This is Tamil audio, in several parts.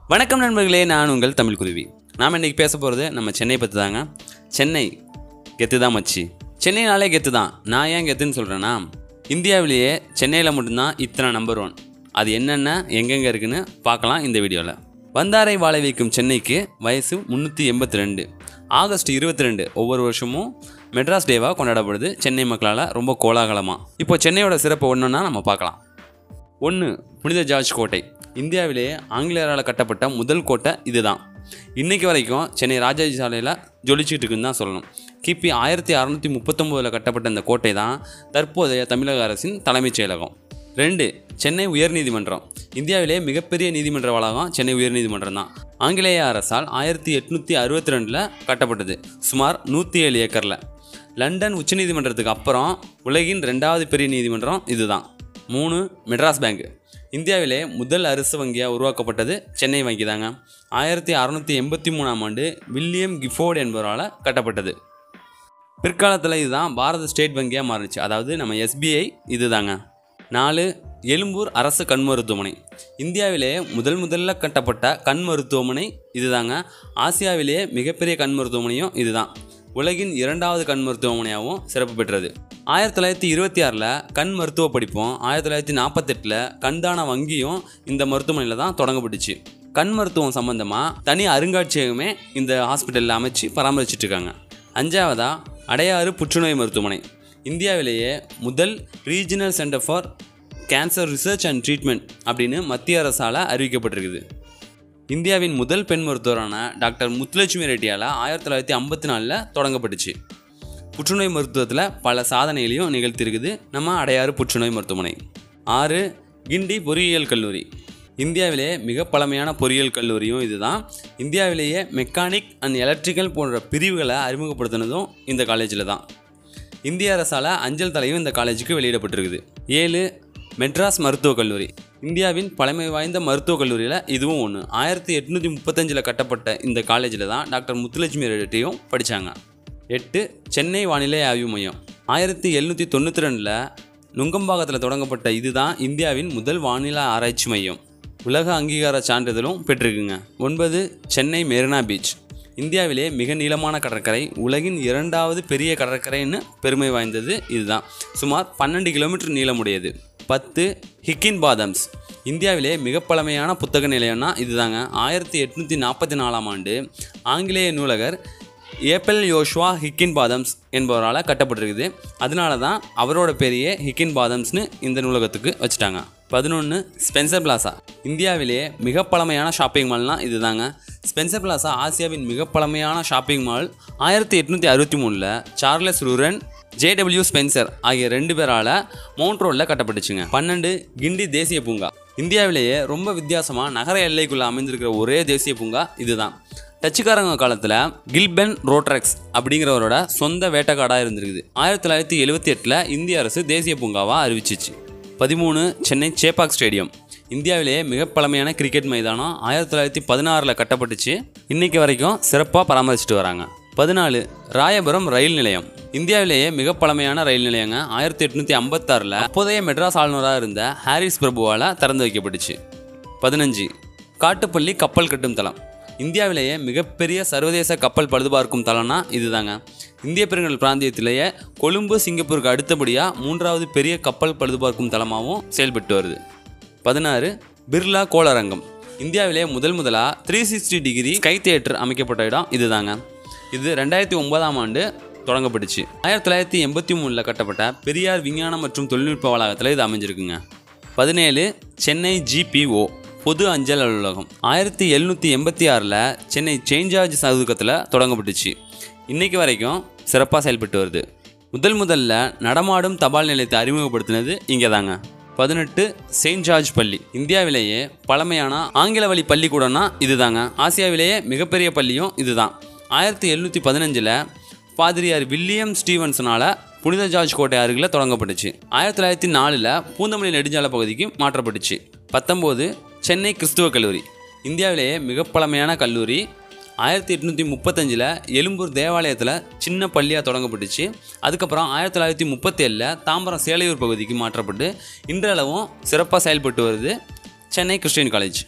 வணக்கம் நண்பர்களே நான் உங்கள் தமிழ் குருவி நாம் இன்றைக்கி பேச போகிறது நம்ம சென்னை பற்றி தாங்க சென்னை கெத்து தான் மச்சி சென்னைனாலே கெத்து தான் நான் ஏன் கெத்துன்னு சொல்கிறேன்னா இந்தியாவிலேயே சென்னையில் மட்டும்தான் இத்தனை நம்பர் ஒன் அது என்னென்ன எங்கெங்கே இருக்குன்னு பார்க்கலாம் இந்த வீடியோவில் வந்தாரை வாழ வைக்கும் சென்னைக்கு வயசு முந்நூற்றி எண்பத்தி ரெண்டு ஆகஸ்ட் இருபத்தி ரெண்டு ஒவ்வொரு வருஷமும் மெட்ராஸ் டேவாக கொண்டாடப்படுது சென்னை மக்களால் ரொம்ப கோலாகலமாக இப்போ சென்னையோட சிறப்பு ஒன்றுன்னா நம்ம பார்க்கலாம் ஒன்று புனித ஜார்ஜ் கோட்டை இந்தியாவிலேயே ஆங்கிலேயரால் கட்டப்பட்ட முதல் கோட்டை இதுதான் இன்னைக்கு வரைக்கும் சென்னை ராஜாஜி சாலையில் ஜொலிச்சிட்டு இருக்குன்னு தான் சொல்லணும் கிபி ஆயிரத்தி அறநூற்றி முப்பத்தொம்போதில் கட்டப்பட்ட இந்த கோட்டை தான் தற்போதைய தமிழக அரசின் தலைமைச் செயலகம் ரெண்டு சென்னை உயர்நீதிமன்றம் இந்தியாவிலேயே மிகப்பெரிய நீதிமன்ற வளாகம் சென்னை உயர்நீதிமன்றம் தான் ஆங்கிலேய அரசால் ஆயிரத்தி எட்நூற்றி அறுபத்தி ரெண்டில் கட்டப்பட்டது சுமார் நூற்றி ஏழு ஏக்கரில் லண்டன் உச்சநீதிமன்றத்துக்கு அப்புறம் உலகின் ரெண்டாவது பெரிய நீதிமன்றம் இதுதான் மூணு மெட்ராஸ் பேங்க் இந்தியாவிலே முதல் அரசு வங்கியாக உருவாக்கப்பட்டது சென்னை வங்கி தாங்க ஆயிரத்தி அறநூற்றி எண்பத்தி மூணாம் ஆண்டு வில்லியம் கிஃபோர்டு என்பவரால் கட்டப்பட்டது பிற்காலத்தில் இதுதான் பாரத ஸ்டேட் வங்கியாக மாறுச்சு அதாவது நம்ம எஸ்பிஐ இதுதாங்க நாலு எழும்பூர் அரசு கண் மருத்துவமனை இந்தியாவிலேயே முதல் முதல்ல கட்டப்பட்ட கண் மருத்துவமனை இதுதாங்க ஆசியாவிலேயே மிகப்பெரிய கண் மருத்துவமனையும் இதுதான் உலகின் இரண்டாவது கண் மருத்துவமனையாகவும் சிறப்பு பெற்றது ஆயிரத்தி தொள்ளாயிரத்தி இருபத்தி ஆறில் கண் மருத்துவ படிப்பும் ஆயிரத்தி தொள்ளாயிரத்தி நாற்பத்தெட்டில் கண்தான வங்கியும் இந்த மருத்துவமனையில் தான் தொடங்கப்பட்டுச்சு கண் மருத்துவம் சம்மந்தமாக தனி அருங்காட்சியகமே இந்த ஹாஸ்பிட்டலில் அமைச்சு பராமரிச்சிட்டு இருக்காங்க அஞ்சாவதா அடையாறு புற்றுநோய் மருத்துவமனை இந்தியாவிலேயே முதல் regional centre for cancer research and treatment அப்படின்னு மத்திய அரசால் அறிவிக்கப்பட்டிருக்குது இந்தியாவின் முதல் பெண் மருத்துவரான டாக்டர் முத்துலட்சுமி ரெட்டியால் ஆயிரத்தி தொள்ளாயிரத்தி ஐம்பத்தி நாலில் தொடங்கப்பட்டுச்சு புற்றுநோய் மருத்துவத்தில் பல சாதனைகளையும் நிகழ்த்தியிருக்குது நம்ம அடையாறு புற்றுநோய் மருத்துவமனை ஆறு கிண்டி பொறியியல் கல்லூரி இந்தியாவிலேயே மிக பழமையான பொறியியல் கல்லூரியும் இதுதான் இந்தியாவிலேயே மெக்கானிக் அண்ட் எலக்ட்ரிக்கல் போன்ற பிரிவுகளை அறிமுகப்படுத்தினதும் இந்த காலேஜில் தான் இந்திய அரசால் அஞ்சல் தலையும் இந்த காலேஜுக்கு வெளியிடப்பட்டிருக்குது ஏழு மெட்ராஸ் மருத்துவக் கல்லூரி இந்தியாவின் பழமை வாய்ந்த மருத்துவக் கல்லூரியில் இதுவும் ஒன்று ஆயிரத்தி எட்நூற்றி முப்பத்தஞ்சில் கட்டப்பட்ட இந்த காலேஜில் தான் டாக்டர் முத்துலட்சுமி ரெட்டியும் படித்தாங்க எட்டு சென்னை வானிலை ஆய்வு மையம் ஆயிரத்தி எழுநூற்றி தொண்ணூற்றி ரெண்டில் நுங்கம்பாக்கத்தில் தொடங்கப்பட்ட இதுதான் இந்தியாவின் முதல் வானிலை ஆராய்ச்சி மையம் உலக அங்கீகார சான்றிதழும் பெற்றிருக்குங்க ஒன்பது சென்னை மெரினா பீச் இந்தியாவிலே மிக நீளமான கடற்கரை உலகின் இரண்டாவது பெரிய கடற்கரைன்னு பெருமை வாய்ந்தது இதுதான் சுமார் பன்னெண்டு கிலோமீட்டர் நீளமுடையது பத்து ஹிக்கின் பாதம்ஸ் இந்தியாவிலே மிக பழமையான புத்தக நிலையம்னா இதுதாங்க ஆயிரத்தி எட்நூற்றி நாற்பத்தி நாலாம் ஆண்டு ஆங்கிலேய நூலகர் ஏப்பல் யோஷ்வா ஹிக்கின் பாதம்ஸ் என்பவரால் கட்டப்பட்டிருக்குது அதனால தான் அவரோட பேரையே ஹிக்கின் பாதம்ஸ்னு இந்த நூலகத்துக்கு வச்சுட்டாங்க பதினொன்று ஸ்பென்சர் பிளாசா இந்தியாவிலேயே மிக பழமையான ஷாப்பிங் மால்னால் இதுதாங்க ஸ்பென்சர் பிளாசா ஆசியாவின் மிக பழமையான ஷாப்பிங் மால் ஆயிரத்தி எட்நூற்றி அறுபத்தி மூணில் சார்லஸ் ரூரன் ஜேடபிள்யூ ஸ்பென்சர் ஆகிய ரெண்டு பேரால் மவுண்ட் ரோடில் கட்டப்பட்டுச்சுங்க பன்னெண்டு கிண்டி தேசிய பூங்கா இந்தியாவிலேயே ரொம்ப வித்தியாசமாக நகர எல்லைக்குள்ளே அமைந்திருக்கிற ஒரே தேசிய பூங்கா இதுதான் டச்சுக்காரங்க காலத்தில் கில்பென் ரோட்ரக்ஸ் அப்படிங்கிறவரோட சொந்த வேட்டைக்காடாக இருந்திருக்குது ஆயிரத்தி தொள்ளாயிரத்தி எழுபத்தி எட்டில் இந்திய அரசு தேசிய பூங்காவாக அறிவிச்சிச்சு பதிமூணு சென்னை சேப்பாக் ஸ்டேடியம் இந்தியாவிலேயே மிக பழமையான கிரிக்கெட் மைதானம் ஆயிரத்தி தொள்ளாயிரத்தி பதினாறில் கட்டப்பட்டுச்சு இன்னைக்கு வரைக்கும் சிறப்பாக பராமரிச்சுட்டு வராங்க பதினாலு ராயபுரம் ரயில் நிலையம் இந்தியாவிலேயே மிக பழமையான ரயில் நிலையங்க ஆயிரத்தி எட்நூற்றி ஐம்பத்தாறில் அப்போதைய மெட்ராஸ் ஆளுநராக இருந்த ஹாரிஸ் பிரபுவால் திறந்து வைக்கப்பட்டுச்சு பதினஞ்சு காட்டுப்பள்ளி கப்பல் கட்டும் தளம் இந்தியாவிலேயே மிகப்பெரிய சர்வதேச கப்பல் பழுதுபார்க்கும் தளம்னா இதுதாங்க இந்திய பெருங்கடல் பிராந்தியத்திலேயே கொழும்பு சிங்கப்பூருக்கு அடுத்தபடியாக மூன்றாவது பெரிய கப்பல் பழுதுபார்க்கும் தளமாகவும் செயல்பட்டு வருது பதினாறு பிர்லா கோளரங்கம் இந்தியாவிலே முதல் முதலாக three sixty degree sky theatre அமைக்கப்பட்ட இடம் இதுதாங்க இது ரெண்டாயிரத்தி ஒன்பதாம் ஆண்டு தொடங்கப்பட்டுச்சு ஆயிரத்தி தொள்ளாயிரத்தி எண்பத்தி மூணில் கட்டப்பட்ட பெரியார் விஞ்ஞானம் மற்றும் தொழில்நுட்ப வளாகத்தில் இது அமைஞ்சிருக்குங்க பதினேழு சென்னை ஜிபிஓ பொது அஞ்சல் அலுவலகம் ஆயிரத்தி எழுநூற்றி எண்பத்தி ஆறில் சென்னை செயின்ட் ஜார்ஜ் சதுக்கத்தில் தொடங்கப்பட்டுச்சு இன்னைக்கு வரைக்கும் சிறப்பாக செயல்பட்டு வருது முதல் முதல்ல நடமாடும் தபால் நிலையத்தை அறிமுகப்படுத்தினது இங்கே தாங்க பதினெட்டு செயின்ட் ஜார்ஜ் பள்ளி இந்தியாவிலேயே பழமையான ஆங்கில வழி பள்ளிக்கூடம்னா இதுதாங்க ஆசியாவிலேயே மிகப்பெரிய பள்ளியும் இதுதான் ஆயிரத்தி எழுநூற்றி பதினஞ்சில் பாதிரியார் வில்லியம் ஸ்டீவன்சனால் புனித ஜார்ஜ் கோட்டை அருகில் தொடங்கப்பட்டுச்சு ஆயிரத்தி தொள்ளாயிரத்தி நாலில் பூந்தமல்லி நெடுஞ்சாலை பகுதிக்கு மாற்றப்பட்டுச்சு பத்தொம்போது சென்னை கிறிஸ்துவ கல்லூரி இந்தியாவிலேயே மிக பழமையான கல்லூரி ஆயிரத்தி எட்நூற்றி முப்பத்தஞ்சில் எழும்பூர் தேவாலயத்தில் சின்ன பள்ளியாக தொடங்கப்பட்டுச்சு அதுக்கப்புறம் ஆயிரத்தி தொள்ளாயிரத்தி முப்பத்தேழில் தாம்பரம் சேலையூர் பகுதிக்கு மாற்றப்பட்டு இன்றளவும் சிறப்பாக செயல்பட்டு வருது சென்னை கிறிஸ்டியன் காலேஜ்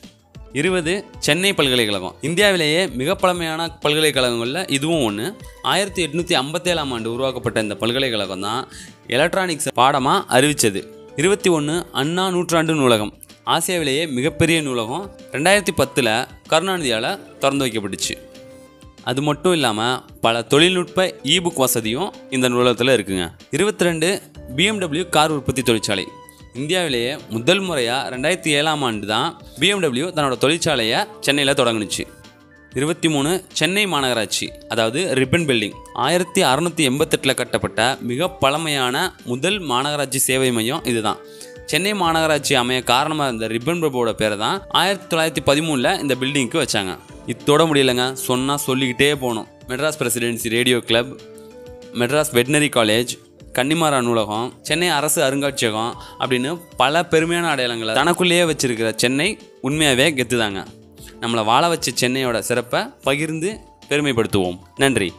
இருபது சென்னை பல்கலைக்கழகம் இந்தியாவிலேயே மிக பழமையான பல்கலைக்கழகங்களில் இதுவும் ஒன்று ஆயிரத்தி எட்நூற்றி ஐம்பத்தேழாம் ஆண்டு உருவாக்கப்பட்ட இந்த பல்கலைக்கழகம் தான் எலக்ட்ரானிக்ஸ் பாடமாக அறிவித்தது இருபத்தி ஒன்று அண்ணா நூற்றாண்டு நூலகம் ஆசியாவிலேயே மிகப்பெரிய நூலகம் ரெண்டாயிரத்தி பத்தில் கருணாநிதியால் திறந்து வைக்கப்பட்டுச்சு அது மட்டும் இல்லாமல் பல தொழில்நுட்ப இபுக் வசதியும் இந்த நூலகத்தில் இருக்குங்க இருபத்தி ரெண்டு பிஎம்டபிள்யூ கார் உற்பத்தி தொழிற்சாலை இந்தியாவிலேயே முதல் முறையாக ரெண்டாயிரத்தி ஏழாம் ஆண்டு தான் பிஎம்டபிள்யூ தன்னோட தொழிற்சாலையை சென்னையில் தொடங்குனுச்சு இருபத்தி மூணு சென்னை மாநகராட்சி அதாவது ரிப்பன் பில்டிங் ஆயிரத்தி அறநூற்றி எண்பத்தெட்டில் கட்டப்பட்ட மிக பழமையான முதல் மாநகராட்சி சேவை மையம் இதுதான் சென்னை மாநகராட்சி அமைய காரணமாக இருந்த ரிப்பன் பிரபுவோட பேரை தான் ஆயிரத்தி தொள்ளாயிரத்தி பதிமூணில் இந்த பில்டிங்க்கு வச்சாங்க இத்தோட முடியலைங்க சொன்னால் சொல்லிக்கிட்டே போகணும் Madras presidency radio club Madras veterinary college Connemara நூலகம் சென்னை அரசு அருங்காட்சியகம் அப்படின்னு பல பெருமையான அடையாளங்களை தனக்குள்ளேயே வச்சிருக்கிற சென்னை உண்மையாகவே கெத்துதாங்க நம்மளை வாழ வச்ச சென்னையோட சிறப்பை பகிர்ந்து பெருமைப்படுத்துவோம் நன்றி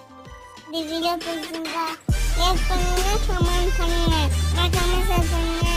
இந்த வீடியோ பிடிச்சிருந்தா லைக் பண்ணுங்க கமெண்ட் பண்ணுங்க மறக்காம ஷேர் பண்ணுங்க